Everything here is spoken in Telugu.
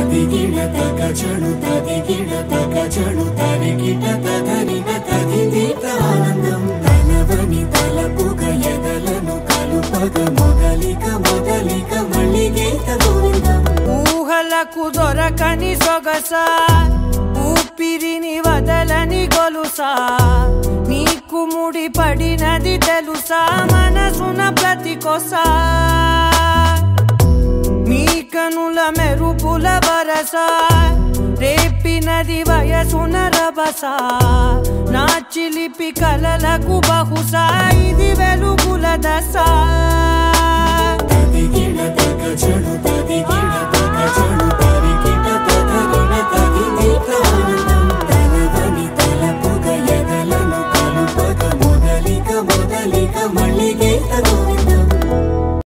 తదిగిడ తగ చడు తదిగిడ తగ చడు తరిగిట తగరిన తదిదీత ఆనందం తలవని తలపుగ ఎదలను కలుపగ మొదలిక మొదలిక మళ్ళీ గీత గోవిందం ఊహలకు దొరకని సొగస ఊపిరిని వదలని గొలుసా నీకు ముడి పడినది తెలుసా మనసున ప్రతి కొసా నీ కనుల మెరుపుల వరస రేపినది వయసున రభస నా చిలిపి కలలకు బహుశా ఇది వెలుగుల దశ